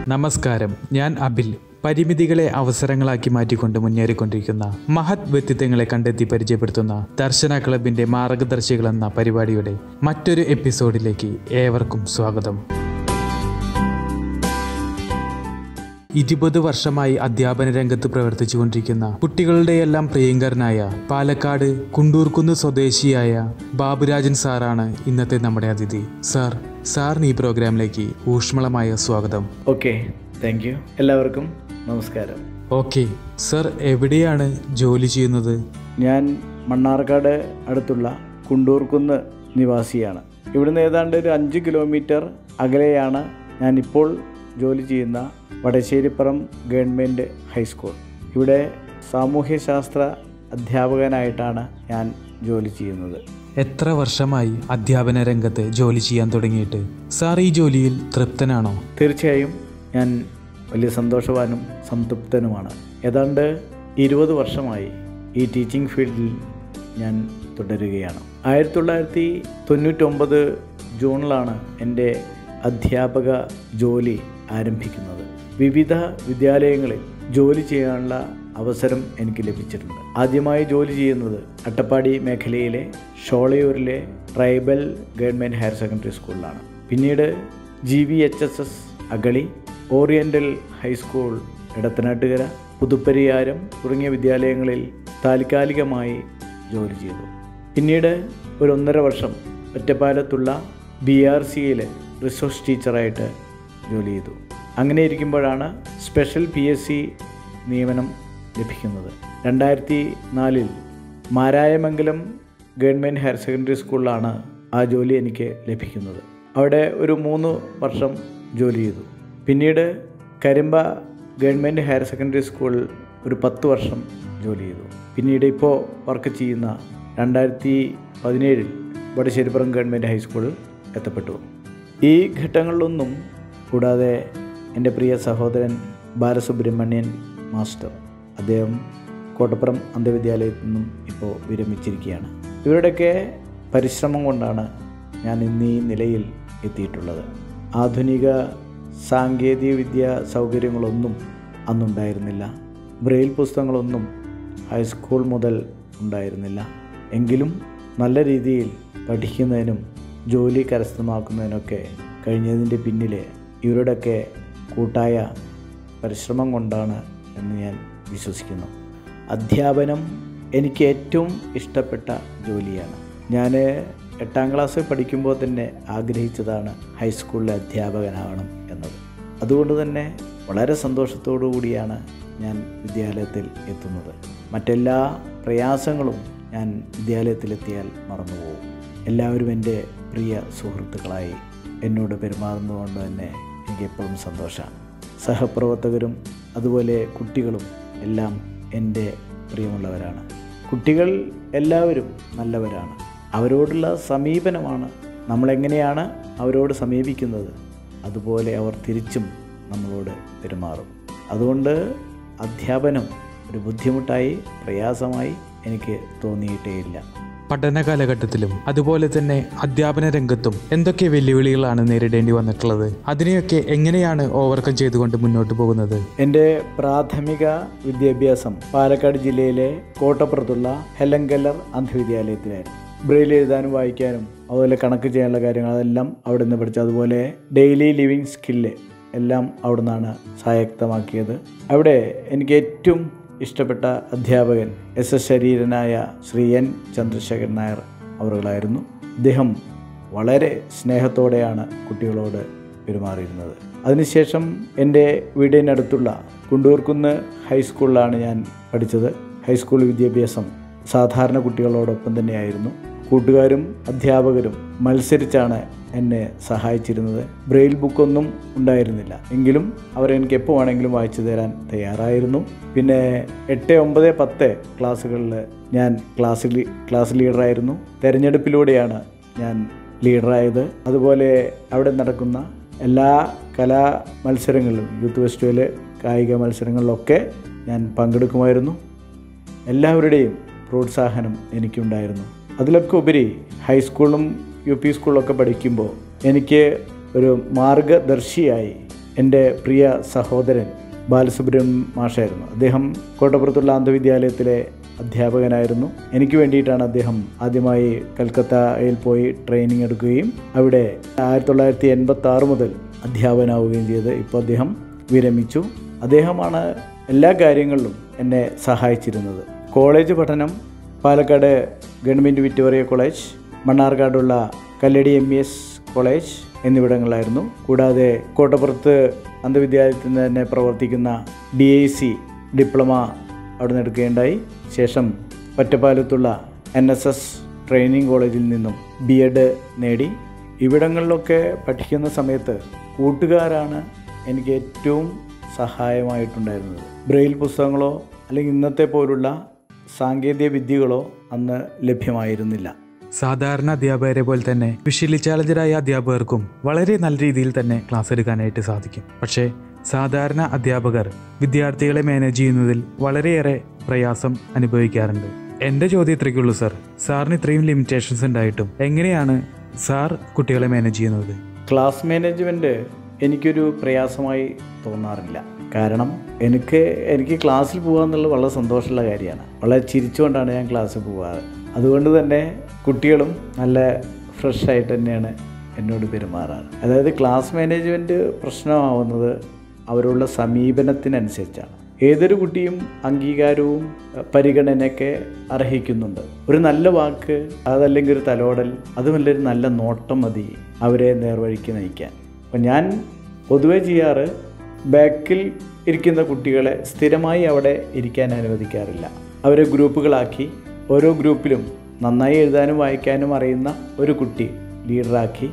നമസ്കാരം ഞാൻ അബിൽ പരിമിതികളെ അവസരങ്ങളാക്കി മാറ്റിക്കൊണ്ട് മുന്നേറിക്കൊണ്ടിരിക്കുന്ന മഹത് വ്യക്തിത്വങ്ങളെ കണ്ടെത്തി പരിചയപ്പെടുത്തുന്ന ദർശന ക്ലബിന്റെ മാർഗദർശികൾ എന്ന പരിപാടിയുടെ മറ്റൊരു എപ്പിസോഡിലേക്ക് ഏവർക്കും സ്വാഗതം ഇരുപത് വർഷമായി അധ്യാപന രംഗത്ത് പ്രവർത്തിച്ചുകൊണ്ടിരിക്കുന്ന കുട്ടികളുടെയെല്ലാം പ്രിയങ്കരനായ പാലക്കാട് കുണ്ടൂർക്കുന്ന് സ്വദേശിയായ ബാബുരാജൻ സാറാണ് ഇന്നത്തെ നമ്മുടെ അതിഥി സാർ സാറിന് ഈ പ്രോഗ്രാമിലേക്ക് ഊഷ്മളമായ സ്വാഗതം ഓക്കെ താങ്ക് യു എല്ലാവർക്കും നമസ്കാരം ഓക്കെ സർ എവിടെയാണ് ജോലി ചെയ്യുന്നത് ഞാൻ മണ്ണാർക്കാട് അടുത്തുള്ള കുണ്ടൂർക്കുന്ന് നിവാസിയാണ് ഇവിടുന്ന് ഏതാണ്ട് ഒരു അഞ്ച് കിലോമീറ്റർ അകലെയാണ് ഞാനിപ്പോൾ ജോലി ചെയ്യുന്ന വടശ്ശേരിപ്പുറം ഗവൺമെൻറ് ഹൈസ്കൂൾ ഇവിടെ സാമൂഹ്യശാസ്ത്ര അധ്യാപകനായിട്ടാണ് ഞാൻ ജോലി ചെയ്യുന്നത് എത്ര വർഷമായി അധ്യാപന രംഗത്ത് ജോലി ചെയ്യാൻ തുടങ്ങിയിട്ട് സാർ ഈ ജോലിയിൽ തൃപ്തനാണോ തീർച്ചയായും ഞാൻ വലിയ സന്തോഷവാനും സംതൃപ്തനുമാണ് ഏതാണ്ട് ഇരുപത് വർഷമായി ഈ ടീച്ചിങ് ഫീൽഡിൽ ഞാൻ തുടരുകയാണ് ആയിരത്തി തൊള്ളായിരത്തി തൊണ്ണൂറ്റൊമ്പത് ജൂണിലാണ് എൻ്റെ അധ്യാപക ജോലി ആരംഭിക്കുന്നത് വിവിധ വിദ്യാലയങ്ങളിൽ ജോലി ചെയ്യാനുള്ള അവസരം എനിക്ക് ലഭിച്ചിട്ടുണ്ട് ആദ്യമായി ജോലി ചെയ്യുന്നത് അട്ടപ്പാടി മേഖലയിലെ ഷോളയൂരിലെ ട്രൈബൽ ഗവൺമെൻറ് ഹയർ സെക്കൻഡറി സ്കൂളിലാണ് പിന്നീട് G V H S S Agali oriental high school Edathanattukara Puthuppariyaram തുടങ്ങിയ വിദ്യാലയങ്ങളിൽ താൽക്കാലികമായി ജോലി ചെയ്തു പിന്നീട് ഒരു ഒന്നര വർഷം ഒറ്റപ്പാലത്തുള്ള ബി ആർ സിയിൽ റിസോഴ്സ് ടീച്ചറായിട്ട് ജോലി ചെയ്തു അങ്ങനെ ഇരിക്കുമ്പോഴാണ് സ്പെഷ്യൽ പി എസ് സി നിയമനം ലഭിക്കുന്നത് രണ്ടായിരത്തി നാലിൽ മാരായമംഗലം ഗവൺമെൻറ് ഹയർ സെക്കൻഡറി സ്കൂളിലാണ് ആ ജോലി എനിക്ക് ലഭിക്കുന്നത് അവിടെ ഒരു മൂന്ന് വർഷം ജോലി ചെയ്തു പിന്നീട് കരിമ്പ ഗവൺമെൻറ് ഹയർ സെക്കൻഡറി സ്കൂളിൽ ഒരു പത്ത് വർഷം ജോലി ചെയ്തു പിന്നീട് ഇപ്പോൾ വർക്ക് ചെയ്യുന്ന രണ്ടായിരത്തി പതിനേഴിൽ വടശ്ശേരിപ്പുറം ഗവൺമെൻറ് ഹൈസ്കൂളിൽ എത്തപ്പെട്ടു ഈ ഘട്ടങ്ങളിലൊന്നും കൂടാതെ എൻ്റെ പ്രിയ സഹോദരൻ ബാലസുബ്രഹ്മണ്യൻ മാസ്റ്റർ അദ്ദേഹം കോട്ടപ്പുറം അന്ധവിദ്യാലയത്തിൽ നിന്നും ഇപ്പോൾ വിരമിച്ചിരിക്കുകയാണ് ഇവരുടെയൊക്കെ പരിശ്രമം കൊണ്ടാണ് ഞാൻ ഇന്ന് ഈ നിലയിൽ എത്തിയിട്ടുള്ളത് ആധുനിക സാങ്കേതിക വിദ്യ സൗകര്യങ്ങളൊന്നും അന്നുണ്ടായിരുന്നില്ല ബ്രെയിൽ പുസ്തകങ്ങളൊന്നും ഹൈസ്കൂൾ മുതൽ ഉണ്ടായിരുന്നില്ല എങ്കിലും നല്ല രീതിയിൽ പഠിക്കുന്നതിനും ജോലി കരസ്ഥമാക്കുന്നതിനൊക്കെ കഴിഞ്ഞതിൻ്റെ പിന്നിൽ ഇവരുടെയൊക്കെ കൂട്ടായ പരിശ്രമം കൊണ്ടാണ് എന്ന് ഞാൻ വിശ്വസിക്കുന്നു അധ്യാപനം എനിക്ക് ഏറ്റവും ഇഷ്ടപ്പെട്ട ജോലിയാണ് ഞാൻ എട്ടാം ക്ലാസ് പഠിക്കുമ്പോൾ തന്നെ ആഗ്രഹിച്ചതാണ് ഹൈസ്കൂളിലെ അധ്യാപകനാവണം എന്നത് അതുകൊണ്ട് തന്നെ വളരെ സന്തോഷത്തോടു കൂടിയാണ് ഞാൻ വിദ്യാലയത്തിൽ എത്തുന്നത് മറ്റെല്ലാ പ്രയാസങ്ങളും ഞാൻ വിദ്യാലയത്തിലെത്തിയാൽ മറന്നുപോകും എല്ലാവരും എൻ്റെ പ്രിയ സുഹൃത്തുക്കളായി എന്നോട് പെരുമാറുന്നതുകൊണ്ട് തന്നെ എനിക്ക് എപ്പോഴും സന്തോഷമാണ് സഹപ്രവർത്തകരും അതുപോലെ കുട്ടികളും എല്ലാം എൻ്റെ പ്രിയമുള്ളവരാണ് കുട്ടികൾ എല്ലാവരും നല്ലവരാണ് അവരോടുള്ള സമീപനമാണ് നമ്മളെങ്ങനെയാണ് അവരോട് സമീപിക്കുന്നത് അതുപോലെ അവർ തിരിച്ചും നമ്മളോട് പെരുമാറും അതുകൊണ്ട് അധ്യാപനം ഒരു ബുദ്ധിമുട്ടായി പ്രയാസമായി എനിക്ക് തോന്നിയിട്ടേയില്ല പഠന കാലഘട്ടത്തിലും അതുപോലെ തന്നെ അധ്യാപന രംഗത്തും എന്തൊക്കെ വെല്ലുവിളികളാണ് നേരിടേണ്ടി വന്നിട്ടുള്ളത് അതിനെയൊക്കെ എങ്ങനെയാണ് ഓവർകം ചെയ്തുകൊണ്ട് മുന്നോട്ട് പോകുന്നത് എൻ്റെ പ്രാഥമിക വിദ്യാഭ്യാസം പാലക്കാട് ജില്ലയിലെ കോട്ടപ്പുറത്തുള്ള ഹെലങ്കല്ലർ അന്ധവിദ്യാലയത്തിലായിരുന്നു ബ്രെയിൽ എഴുതാനും വായിക്കാനും അതുപോലെ കണക്ക് ചെയ്യാനുള്ള കാര്യങ്ങൾ അതെല്ലാം അവിടെ നിന്ന് പഠിച്ചു അതുപോലെ ഡെയിലി ലിവിങ് സ്കില്ല് എല്ലാം അവിടെ നിന്നാണ് സ്വായക്തമാക്കിയത് അവിടെ എനിക്ക് ഏറ്റവും ഇഷ്ടപ്പെട്ട അധ്യാപകൻ എസ് എസ് ശരീരനായ ശ്രീ എൻ ചന്ദ്രശേഖരൻ നായർ അവറുകളായിരുന്നു അദ്ദേഹം വളരെ സ്നേഹത്തോടെയാണ് കുട്ടികളോട് പെരുമാറിയിരുന്നത് അതിനുശേഷം എൻ്റെ വീടിനടുത്തുള്ള കുണ്ടൂർക്കുന്ന് ഹൈസ്കൂളിലാണ് ഞാൻ പഠിച്ചത് ഹൈസ്കൂൾ വിദ്യാഭ്യാസം സാധാരണ കുട്ടികളോടൊപ്പം തന്നെയായിരുന്നു കൂട്ടുകാരും അധ്യാപകരും മത്സരിച്ചാണ് എന്നെ സഹായിച്ചിരുന്നത് ബ്രെയിൽ ബുക്കൊന്നും ഉണ്ടായിരുന്നില്ല എങ്കിലും അവർ എനിക്ക് എപ്പോൾ വേണമെങ്കിലും വായിച്ചു തരാൻ തയ്യാറായിരുന്നു പിന്നെ എട്ട് ഒമ്പത് പത്ത് ക്ലാസ്സുകളിൽ ഞാൻ ക്ലാസ് ലീ ക്ലാസ് ലീഡറായിരുന്നു തെരഞ്ഞെടുപ്പിലൂടെയാണ് ഞാൻ ലീഡറായത് അതുപോലെ അവിടെ നടക്കുന്ന എല്ലാ കലാ മത്സരങ്ങളിലും യൂത്ത് ഫെസ്റ്റിവൽ കായിക മത്സരങ്ങളിലൊക്കെ ഞാൻ പങ്കെടുക്കുമായിരുന്നു എല്ലാവരുടെയും പ്രോത്സാഹനം എനിക്കുണ്ടായിരുന്നു അതിലൊക്കെ ഉപരി ഹൈസ്കൂളും യു പി സ്കൂളിലൊക്കെ പഠിക്കുമ്പോൾ എനിക്ക് ഒരു മാർഗദർശിയായി എൻ്റെ പ്രിയ സഹോദരൻ ബാലസുബ്രഹ്മണ്യം മാഷായിരുന്നു അദ്ദേഹം കോട്ടപ്പുറത്തുള്ള അന്ധവിദ്യാലയത്തിലെ അധ്യാപകനായിരുന്നു എനിക്ക് വേണ്ടിയിട്ടാണ് അദ്ദേഹം ആദ്യമായി കൽക്കത്തയിൽ പോയി ട്രെയിനിങ് എടുക്കുകയും അവിടെ ആയിരത്തി തൊള്ളായിരത്തി എൺപത്തി ആറ് മുതൽ അധ്യാപകനാവുകയും ചെയ്ത് ഇപ്പോൾ അദ്ദേഹം വിരമിച്ചു അദ്ദേഹമാണ് എല്ലാ കാര്യങ്ങളിലും എന്നെ സഹായിച്ചിരുന്നത് കോളേജ് പഠനം പാലക്കാട് ഗവൺമെൻറ് വിക്ടോറിയ കോളേജ് മണ്ണാർക്കാടുള്ള Kalladi M E S college എന്നിവിടങ്ങളിലായിരുന്നു കൂടാതെ കോട്ടപ്പുറത്ത് അന്ധവിദ്യാലയത്തിൽ തന്നെ പ്രവർത്തിക്കുന്ന ഡി ഐ സി ഡിപ്ലോമ അവിടെ നിന്ന് എടുക്കുകയുണ്ടായി ശേഷം ഒറ്റപ്പാലത്തുള്ള എൻ എസ് എസ് ട്രെയിനിങ് കോളേജിൽ നിന്നും ബി എഡ് നേടി ഇവിടങ്ങളിലൊക്കെ പഠിക്കുന്ന സമയത്ത് കൂട്ടുകാരാണ് എനിക്ക് ഏറ്റവും സഹായമായിട്ടുണ്ടായിരുന്നത് ബ്രെയിൽ പുസ്തകങ്ങളോ അല്ലെങ്കിൽ ഇന്നത്തെ പോലുള്ള സാങ്കേതിക വിദ്യകളോ അന്ന് ലഭ്യമായിരുന്നില്ല സാധാരണ അധ്യാപകരെ പോലെ തന്നെ വിഷ്വലി ചാലഞ്ചറായ അധ്യാപകർക്കും വളരെ നല്ല രീതിയിൽ തന്നെ ക്ലാസ് എടുക്കാനായിട്ട് സാധിക്കും പക്ഷേ സാധാരണ അധ്യാപകർ വിദ്യാർത്ഥികളെ മാനേജ് ചെയ്യുന്നതിൽ വളരെയേറെ പ്രയാസം അനുഭവിക്കാറുണ്ട് എൻ്റെ ചോദ്യം ഇത്രയ്ക്കുള്ളൂ സാർ സാറിന് ഇത്രയും ലിമിറ്റേഷൻസ് ഉണ്ടായിട്ടും എങ്ങനെയാണ് സാർ കുട്ടികളെ മാനേജ് ചെയ്യുന്നത് ക്ലാസ് മാനേജ്മെൻറ്റ് എനിക്കൊരു പ്രയാസമായി തോന്നാറില്ല കാരണം എനിക്ക് എനിക്ക് ക്ലാസ്സിൽ പോകുക എന്നുള്ളത് വളരെ സന്തോഷമുള്ള കാര്യമാണ് വളരെ ചിരിച്ചുകൊണ്ടാണ് ഞാൻ ക്ലാസ്സിൽ പോകാറ് അതുകൊണ്ട് തന്നെ കുട്ടികളും നല്ല ഫ്രഷ് ആയിട്ട് തന്നെയാണ് എന്നോട് പെരുമാറാറ് അതായത് ക്ലാസ് മാനേജ്മെൻറ്റ് പ്രശ്നമാവുന്നത് അവരുള്ള സമീപനത്തിനനുസരിച്ചാണ് ഏതൊരു കുട്ടിയും അംഗീകാരവും അഹ്, പരിഗണനയൊക്കെ അർഹിക്കുന്നുണ്ട് ഒരു നല്ല വാക്ക് അതല്ലെങ്കിൽ ഒരു തലോടൽ അതുമല്ല ഒരു നല്ല നോട്ടം മതി അവരെ നേർവഴിക്ക് നയിക്കാൻ അപ്പം ഞാൻ പൊതുവേ ചെയ്യാറ് ബാക്കിൽ ഇരിക്കുന്ന കുട്ടികളെ സ്ഥിരമായി അവിടെ ഇരിക്കാൻ അനുവദിക്കാറില്ല അവരെ ഗ്രൂപ്പുകളാക്കി ഓരോ ഗ്രൂപ്പിലും നന്നായി എഴുതാനും വായിക്കാനും അറിയുന്ന ഒരു കുട്ടി ലീഡറാക്കി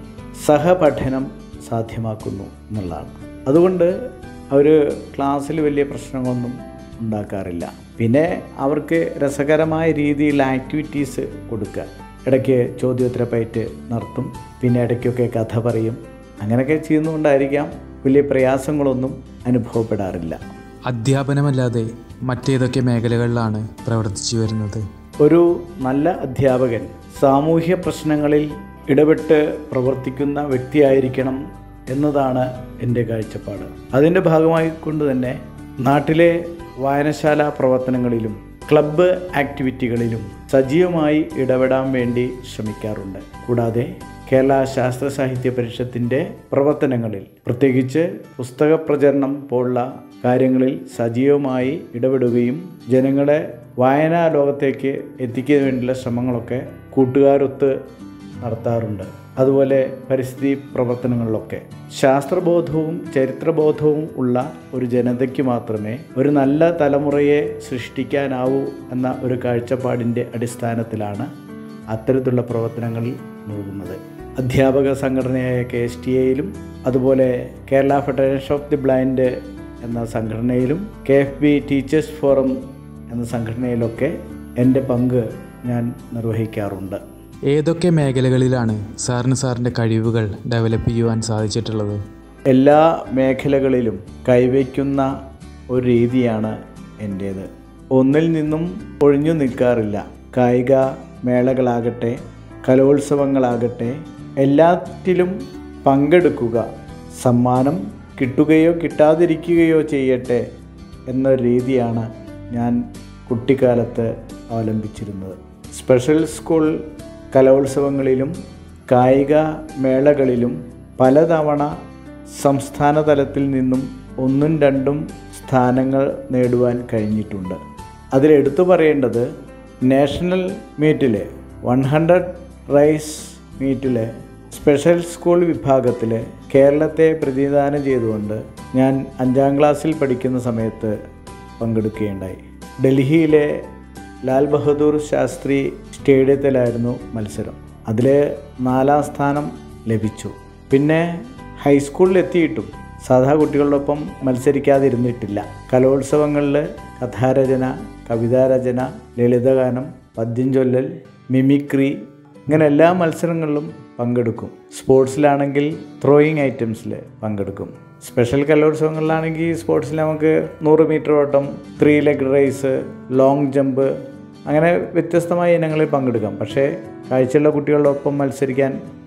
സഹപഠനം സാധ്യമാക്കുന്നു എന്നുള്ളതാണ് അതുകൊണ്ട് അവർ ക്ലാസ്സിൽ വലിയ പ്രശ്നങ്ങളൊന്നും ഉണ്ടാക്കാറില്ല പിന്നെ അവർക്ക് രസകരമായ രീതിയിൽ ആക്ടിവിറ്റീസ് കൊടുക്കുക ഇടയ്ക്ക് ചോദ്യോത്തരപ്പയറ്റ് നടത്തും പിന്നെ ഇടയ്ക്കൊക്കെ കഥ പറയും അങ്ങനെയൊക്കെ ചെയ്യുന്നതുകൊണ്ടായിരിക്കാം വലിയ പ്രയാസങ്ങളൊന്നും അനുഭവപ്പെടാറില്ല അധ്യാപനമല്ലാതെ മറ്റേതൊക്കെ മേഖലകളിലാണ് പ്രവർത്തിച്ചു വരുന്നത് ഒരു നല്ല അധ്യാപകൻ സാമൂഹ്യ പ്രശ്നങ്ങളിൽ ഇടപെട്ട് പ്രവർത്തിക്കുന്ന വ്യക്തിയായിരിക്കണം എന്നതാണ് എൻ്റെ കാഴ്ചപ്പാട് അതിൻ്റെ ഭാഗമായി കൊണ്ട് തന്നെ നാട്ടിലെ വായനശാല പ്രവർത്തനങ്ങളിലും ക്ലബ്ബ് ആക്ടിവിറ്റികളിലും സജീവമായി ഇടപെടാൻ വേണ്ടി ശ്രമിക്കാറുണ്ട് കൂടാതെ കേരള ശാസ്ത്ര സാഹിത്യ പരിഷത്തിൻ്റെ പ്രവർത്തനങ്ങളിൽ പ്രത്യേകിച്ച് പുസ്തക പ്രചരണം പോലുള്ള കാര്യങ്ങളിൽ സജീവമായി ഇടപെടുകയും ജനങ്ങളെ വായനാ ലോകത്തേക്ക് എത്തിക്കുന്നതിന് വേണ്ടിയുള്ള ശ്രമങ്ങളൊക്കെ കൂട്ടുകാരൊത്ത് നടത്താറുണ്ട് അതുപോലെ പരിസ്ഥിതി പ്രവർത്തനങ്ങളിലൊക്കെ ശാസ്ത്രബോധവും ചരിത്രബോധവും ഉള്ള ഒരു ജനതയ്ക്ക് മാത്രമേ ഒരു നല്ല തലമുറയെ സൃഷ്ടിക്കാനാവൂ എന്ന ഒരു കാഴ്ചപ്പാടിൻ്റെ അടിസ്ഥാനത്തിലാണ് അത്തരത്തിലുള്ള പ്രവർത്തനങ്ങളിൽ മുഴുകുന്നത് അധ്യാപക സംഘടനയായ കെ എസ് ടി എയിലും അതുപോലെ Kerala federation of the blind എന്ന സംഘടനയിലും K F B teachers forum എന്ന സംഘടനയിലൊക്കെ എൻ്റെ പങ്ക് ഞാൻ നിർവഹിക്കാറുണ്ട് ഏതൊക്കെ മേഖലകളിലാണ് സാറിന് സാറിൻ്റെ കഴിവുകൾ ഡെവലപ്പ് ചെയ്യുവാൻ സാധിച്ചിട്ടുള്ളത് എല്ലാ മേഖലകളിലും കൈവയ്ക്കുന്ന ഒരു രീതിയാണ് എൻ്റേത് ഒന്നിൽ നിന്നും ഒഴിഞ്ഞു നിൽക്കാറില്ല കായിക മേളകളാകട്ടെ കലോത്സവങ്ങളാകട്ടെ എല്ലാറ്റിലും പങ്കെടുക്കുക സമ്മാനം കിട്ടുകയോ കിട്ടാതിരിക്കുകയോ ചെയ്യട്ടെ എന്ന രീതിയാണ് ഞാൻ കുട്ടിക്കാലത്ത് അവലംബിച്ചിരുന്നത് സ്പെഷ്യൽ സ്കൂൾ കലോത്സവങ്ങളിലും കായിക മേളകളിലും പലതവണ സംസ്ഥാന തലത്തിൽ നിന്നും ഒന്നും രണ്ടും സ്ഥാനങ്ങൾ നേടുവാൻ കഴിഞ്ഞിട്ടുണ്ട് അതിലെടുത്തു പറയേണ്ടത് നാഷണൽ മീറ്റിൽ വൺ ഹൺഡ്രഡ് റൈസ് മീറ്റിൽ സ്പെഷ്യൽ സ്കൂൾ വിഭാഗത്തിൽ കേരളത്തെ പ്രതിനിധാനം ചെയ്തുകൊണ്ട് ഞാൻ അഞ്ചാം ക്ലാസ്സിൽ പഠിക്കുന്ന സമയത്ത് പങ്കെടുക്കുകയുണ്ടായി ഡൽഹിയിലെ ലാൽ ബഹദൂർ ശാസ്ത്രി സ്റ്റേഡിയത്തിലായിരുന്നു മത്സരം അതിൽ നാലാം സ്ഥാനം ലഭിച്ചു പിന്നെ ഹൈസ്കൂളിൽ എത്തിയിട്ടും സാധാ കുട്ടികളോടൊപ്പം മത്സരിക്കാതിരുന്നിട്ടില്ല കലോത്സവങ്ങളിൽ കഥാരചന കവിതാരചന ലളിതഗാനം പദ്യം ചൊല്ലൽ മിമിക്രി ഇങ്ങനെ എല്ലാ മത്സരങ്ങളിലും പങ്കെടുക്കും സ്പോർട്സിലാണെങ്കിൽ ത്രോയിങ് ഐറ്റംസിൽ പങ്കെടുക്കും സ്പെഷ്യൽ കലോത്സവങ്ങളിലാണെങ്കിൽ സ്പോർട്സിൽ നമുക്ക് നൂറ് മീറ്റർ ഓട്ടം three leg race long jump അങ്ങനെ വ്യത്യസ്തമായ ഇനങ്ങളിൽ പങ്കെടുക്കാം പക്ഷേ കാഴ്ചയുള്ള കുട്ടികളോടൊപ്പം മത്സരിക്കാൻ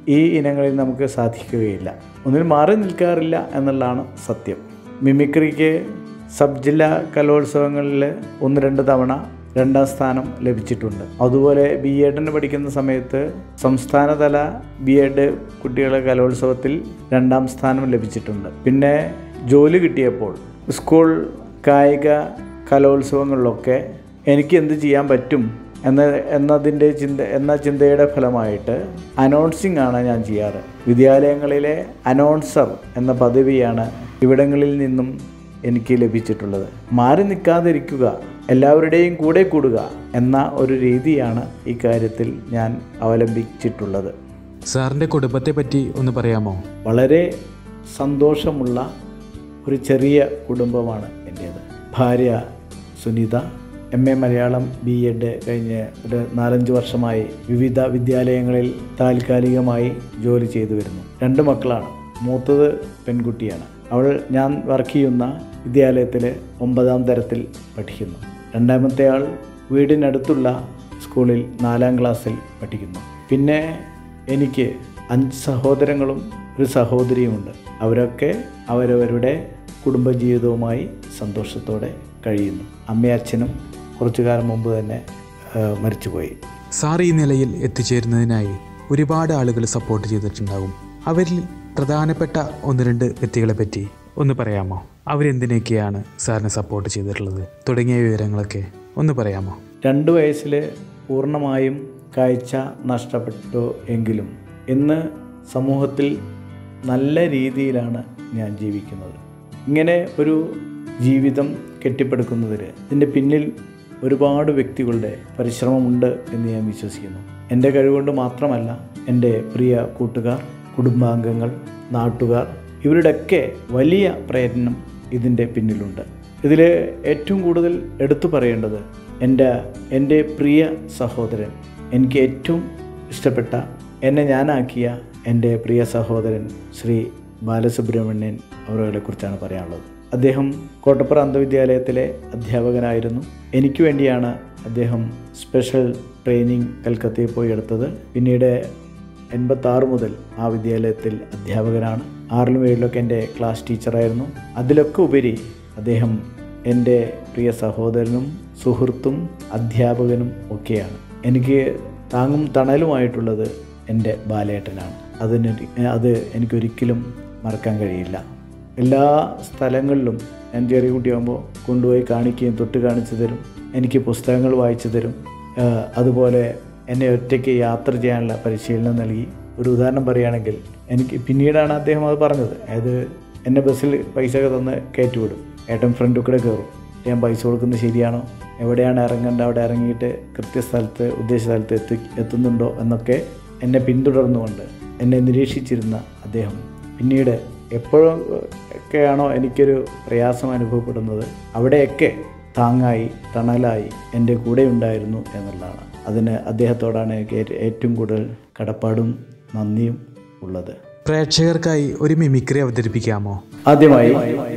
ഈ ഇനങ്ങളിൽ നമുക്ക് സാധിക്കുകയില്ല ഒന്നിൽ മാറി നിൽക്കാറില്ല എന്നുള്ളതാണ് സത്യം മിമിക്രിക്ക് സബ് ജില്ലാ കലോത്സവങ്ങളിൽ ഒന്ന് രണ്ട് തവണ രണ്ടാം സ്ഥാനം ലഭിച്ചിട്ടുണ്ട് അതുപോലെ ബി എഡിന് പഠിക്കുന്ന സമയത്ത് സംസ്ഥാനതല ബി എഡ് കുട്ടികളെ കലോത്സവത്തിൽ രണ്ടാം സ്ഥാനം ലഭിച്ചിട്ടുണ്ട് പിന്നെ ജോലി കിട്ടിയപ്പോൾ സ്കൂൾ കായിക കലോത്സവങ്ങളിലൊക്കെ എനിക്ക് എന്ത് ചെയ്യാൻ പറ്റും എന്ന എന്നതിൻ്റെ ചിന്ത എന്ന ചിന്തയുടെ ഫലമായിട്ട് അനൗൺസിംഗ് ആണ് ഞാൻ ചെയ്യാറ് വിദ്യാലയങ്ങളിലെ അനൗൺസർ എന്ന പദവിയാണ് ഇവിടങ്ങളിൽ നിന്നും എനിക്ക് ലഭിച്ചിട്ടുള്ളത് മാറി നിൽക്കാതിരിക്കുക എല്ലാവരുടെയും കൂടെ കൂടുക എന്ന ഒരു രീതിയാണ് ഈ കാര്യത്തിൽ ഞാൻ അവലംബിച്ചിട്ടുള്ളത് സാറിൻ്റെ കുടുംബത്തെ പറ്റി ഒന്ന് പറയാമോ വളരെ സന്തോഷമുള്ള ഒരു ചെറിയ കുടുംബമാണ് എൻ്റേത് ഭാര്യ Sunitha M A Malayalam B Ed കഴിഞ്ഞ് ഒരു നാലഞ്ച് വർഷമായി വിവിധ വിദ്യാലയങ്ങളിൽ താൽക്കാലികമായി ജോലി ചെയ്തു വരുന്നു രണ്ട് മക്കളാണ് മൂത്തത് പെൺകുട്ടിയാണ് അവൾ ഞാൻ വർക്ക് ചെയ്യുന്ന വിദ്യാലയത്തിൽ ഒമ്പതാം തരത്തിൽ പഠിക്കുന്നു രണ്ടാമത്തെ ആൾ വീടിനടുത്തുള്ള സ്കൂളിൽ നാലാം ക്ലാസ്സിൽ പഠിക്കുന്നു പിന്നെ എനിക്ക് അഞ്ച് സഹോദരങ്ങളും ഒരു സഹോദരിയുമുണ്ട് അവരൊക്കെ അവരവരുടെ കുടുംബജീവിതവുമായി സന്തോഷത്തോടെ കഴിയുന്നു അമ്മയും അച്ഛനും കുറച്ചു കാലം മുമ്പ് തന്നെ ആ, മരിച്ചുപോയി സാർ ഈ നിലയിൽ എത്തിച്ചേരുന്നതിനായി ഒരുപാട് ആളുകൾ സപ്പോർട്ട് ചെയ്തിട്ടുണ്ടാകും അവരിൽ പ്രധാനപ്പെട്ട ഒന്ന് രണ്ട് വ്യക്തികളെ പറ്റി ഒന്ന് പറയാമോ അവരെന്തിനൊക്കെയാണ് സാറിനെ സപ്പോർട്ട് ചെയ്തിട്ടുള്ളത് തുടങ്ങിയ വിവരങ്ങളൊക്കെ ഒന്ന് പറയാമോ രണ്ട് വയസ്സിൽ പൂർണ്ണമായും കാഴ്ച നഷ്ടപ്പെട്ടു എങ്കിലും ഇന്ന് സമൂഹത്തിൽ നല്ല രീതിയിലാണ് ഞാൻ ജീവിക്കുന്നത് ഇങ്ങനെ ഒരു ജീവിതം കെട്ടിപ്പടുക്കുന്നതിൽ ഇതിൻ്റെ പിന്നിൽ ഒരുപാട് വ്യക്തികളുടെ പരിശ്രമമുണ്ട് എന്ന് ഞാൻ വിശ്വസിക്കുന്നു എൻ്റെ കഴിവുകൊണ്ട് മാത്രമല്ല എൻ്റെ പ്രിയ കൂട്ടുകാർ കുടുംബാംഗങ്ങൾ നാട്ടുകാർ ഇവരുടെയൊക്കെ വലിയ പ്രയത്നം ഇതിൻ്റെ പിന്നിലുണ്ട് ഇതിൽ ഏറ്റവും കൂടുതൽ എടുത്തു പറയേണ്ടത് എൻ്റെ എൻ്റെ പ്രിയ സഹോദരൻ എനിക്ക് ഏറ്റവും ഇഷ്ടപ്പെട്ട എന്നെ ഞാനാക്കിയ എൻ്റെ പ്രിയ സഹോദരൻ ശ്രീ ബാലസുബ്രഹ്മണ്യൻ അവരെ കുറിച്ചാണ് പറയാനുള്ളത് അദ്ദേഹം കോട്ടപ്പുറ അന്ധവിദ്യാലയത്തിലെ അധ്യാപകനായിരുന്നു എനിക്ക് വേണ്ടിയാണ് അദ്ദേഹം സ്പെഷ്യൽ ട്രെയിനിങ് കൽക്കത്തയിൽ പോയി എടുത്തത് പിന്നീട് എൺപത്താറ് മുതൽ ആ വിദ്യാലയത്തിൽ അധ്യാപകനാണ് ആറിലും ഏഴിലൊക്കെ എൻ്റെ ക്ലാസ് ടീച്ചറായിരുന്നു അതിലൊക്കെ ഉപരി അദ്ദേഹം എൻ്റെ പ്രിയ സഹോദരനും സുഹൃത്തും അധ്യാപകനും ഒക്കെയാണ് എനിക്ക് താങ്ങും തണലുമായിട്ടുള്ളത് എൻ്റെ ബാലേട്ടനാണ് അതിന് അത് എനിക്കൊരിക്കലും മറക്കാൻ കഴിയില്ല എല്ലാ സ്ഥലങ്ങളിലും ഞാൻ ചെറിയ കുട്ടിയാകുമ്പോൾ കൊണ്ടുപോയി കാണിക്കുകയും തൊട്ട് കാണിച്ചു തരും എനിക്ക് പുസ്തകങ്ങൾ വായിച്ചു തരും ആഹ് അതുപോലെ എന്നെ ഒറ്റയ്ക്ക് യാത്ര ചെയ്യാനുള്ള പരിശീലനം നൽകി ഒരു ഉദാഹരണം പറയുകയാണെങ്കിൽ എനിക്ക് പിന്നീടാണ് അദ്ദേഹം അത് പറഞ്ഞത് അതായത് എന്നെ ബസ്സിൽ പൈസ ഒക്കെ തന്ന് കയറ്റിവിടും ഏട്ടൻ ഫ്രണ്ട് കൂടെ കയറും ഞാൻ പൈസ കൊടുക്കുന്നത് ശരിയാണോ എവിടെയാണ് ഇറങ്ങേണ്ടത് അവിടെ ഇറങ്ങിയിട്ട് കൃത്യസ്ഥലത്ത് ഉദ്ദേശ സ്ഥലത്ത് എത്തി എത്തുന്നുണ്ടോ എന്നൊക്കെ എന്നെ പിന്തുടർന്നുകൊണ്ട് എന്നെ നിരീക്ഷിച്ചിരുന്ന അദ്ദേഹം പിന്നീട് എപ്പോഴും ഒക്കെയാണോ എനിക്കൊരു പ്രയാസം അനുഭവപ്പെടുന്നത് അവിടെയൊക്കെ താങ്ങായി തണലായി എൻ്റെ കൂടെ ഉണ്ടായിരുന്നു എന്നുള്ളതാണ് അതിന് അദ്ദേഹത്തോടാണ് എനിക്ക് ഏറ്റ് ഏറ്റവും കൂടുതൽ കടപ്പാടും നന്ദിയും ഉള്ളത് പ്രേക്ഷകർക്കായി ഒരു മിമിക്രി അവതരിപ്പിക്കാമോ ആദ്യമായി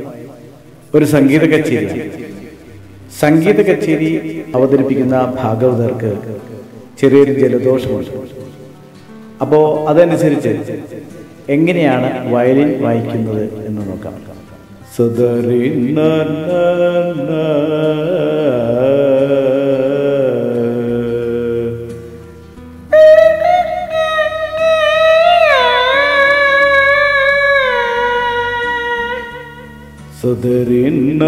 ഒരു സംഗീത കച്ചേരി സംഗീത കച്ചേരി അവതരിപ്പിക്കുന്ന ഭാഗവതർക്ക് ചെറിയൊരു ജലദോഷമുണ്ട് അപ്പോൾ അതനുസരിച്ച് എങ്ങനെയാണ് വയലിൻ വായിക്കുന്നത് എന്ന് നോക്കാം സുധരി സുധരി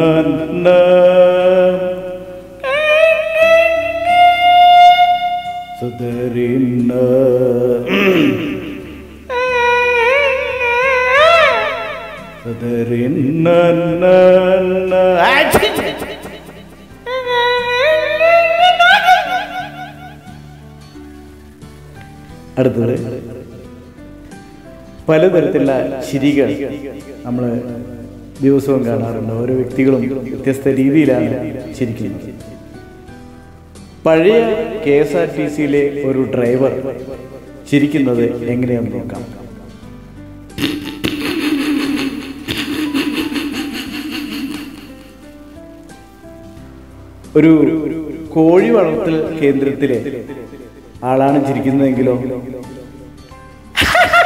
സുധരി സുധരി അടുത്തത് പലതരത്തിലുള്ള ചിരികൾ നമ്മൾ ദിവസവും കാണാറുണ്ട് ഓരോ വ്യക്തികളും വ്യത്യസ്ത രീതിയിലാണ് ചിരിക്കുന്നത് പഴയ കെ എസ് ആർ ടി സിയിലെ ഒരു ഡ്രൈവർ ചിരിക്കുന്നത് എങ്ങനെയാണെന്ന് നോക്കാം ഒരു കോഴി വളർത്തൽ കേന്ദ്രത്തിലെ ആളാണ് ചിരിക്കുന്നതെങ്കിലോ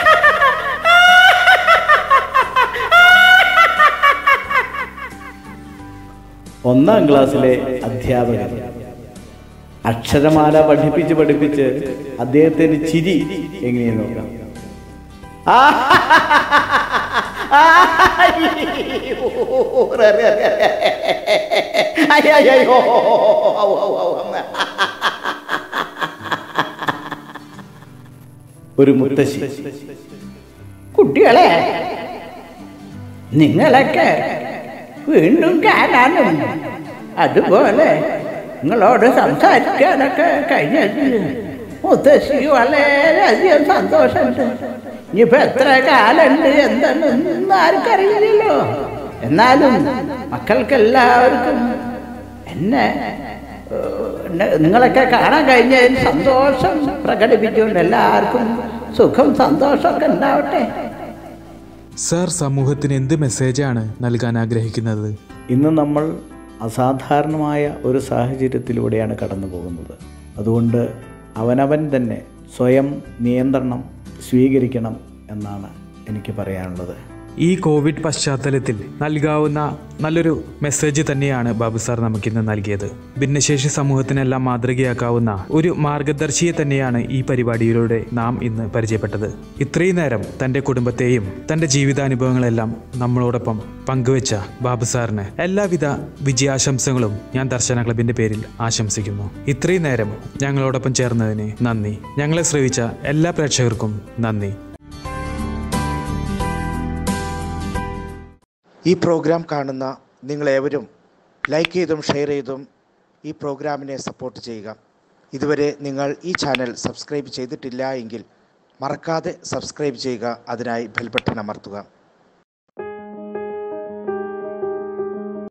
ഒന്നാം ക്ലാസ്സിലെ അധ്യാപകൻ അക്ഷരമാല പഠിപ്പിച്ച് പഠിപ്പിച്ച് അദ്ദേഹത്തിന്റെ ചിരി എങ്ങനെയെന്ന് നോക്കാം ഒരു മുത്തശ്ശി കുട്ടികളെ നിങ്ങളൊക്കെ വീണ്ടും കാണാനും അതുപോലെ നിങ്ങളോട് സംസാരിക്കാനൊക്കെ കഴിഞ്ഞതിൽ മുത്തശ്ശി വളരെയധികം സന്തോഷമുണ്ട് ഇനിയിപ്പോ എത്ര കാലുണ്ട് എന്തെന്നൊന്നും ആർക്കറിയില്ലല്ലോ എന്നാലും മക്കൾക്കെല്ലാവർക്കും എന്നെ ഏഹ്, നിങ്ങളൊക്കെ കാണാൻ കഴിഞ്ഞതിൽ സന്തോഷം പ്രകടിപ്പിച്ചുകൊണ്ട് എല്ലാവർക്കും സുഖം സന്തോഷമൊക്കെ ഉണ്ടാവട്ടെ സർ സമൂഹത്തിന് എന്ത് മെസ്സേജാണ് നൽകാൻ ആഗ്രഹിക്കുന്നത് ഇന്ന് നമ്മൾ അസാധാരണമായ ഒരു സാഹചര്യത്തിലൂടെയാണ് കടന്നു പോകുന്നത് അതുകൊണ്ട് അവനവൻ തന്നെ സ്വയം നിയന്ത്രണം സ്വീകരിക്കണം എന്നാണ് എനിക്ക് പറയാനുള്ളത് ഈ കോവിഡ് പശ്ചാത്തലത്തിൽ നൽകാവുന്ന നല്ലൊരു മെസ്സേജ് തന്നെയാണ് ബാബു സാർ നമുക്കിന്ന് നൽകിയത് ഭിന്നശേഷി സമൂഹത്തിനെല്ലാം മാതൃകയാക്കാവുന്ന ഒരു മാർഗദർശിയെ തന്നെയാണ് ഈ പരിപാടിയിലൂടെ നാം ഇന്ന് പരിചയപ്പെട്ടത് ഇത്രയും നേരം തൻ്റെ കുടുംബത്തെയും തൻ്റെ ജീവിതാനുഭവങ്ങളെല്ലാം നമ്മളോടൊപ്പം പങ്കുവച്ച ബാബു സാറിന് എല്ലാവിധ വിജയാശംസകളും ഞാൻ ദർശന ക്ലബിൻ്റെ പേരിൽ ആശംസിക്കുന്നു ഇത്രയും നേരം ഞങ്ങളോടൊപ്പം ചേർന്നതിന് നന്ദി ഞങ്ങളെ ശ്രവിച്ച എല്ലാ പ്രേക്ഷകർക്കും നന്ദി ഈ പ്രോഗ്രാം കാണുന്ന നിങ്ങളേവരും ലൈക്ക് ചെയ്തും ഷെയർ ചെയ്തും ഈ പ്രോഗ്രാമിനെ സപ്പോർട്ട് ചെയ്യുക ഇതുവരെ നിങ്ങൾ ഈ ചാനൽ സബ്സ്ക്രൈബ് ചെയ്തിട്ടില്ല എങ്കിൽ മറക്കാതെ സബ്സ്ക്രൈബ് ചെയ്യുക അതിനായി ബെൽ ബട്ടൺ അമർത്തുക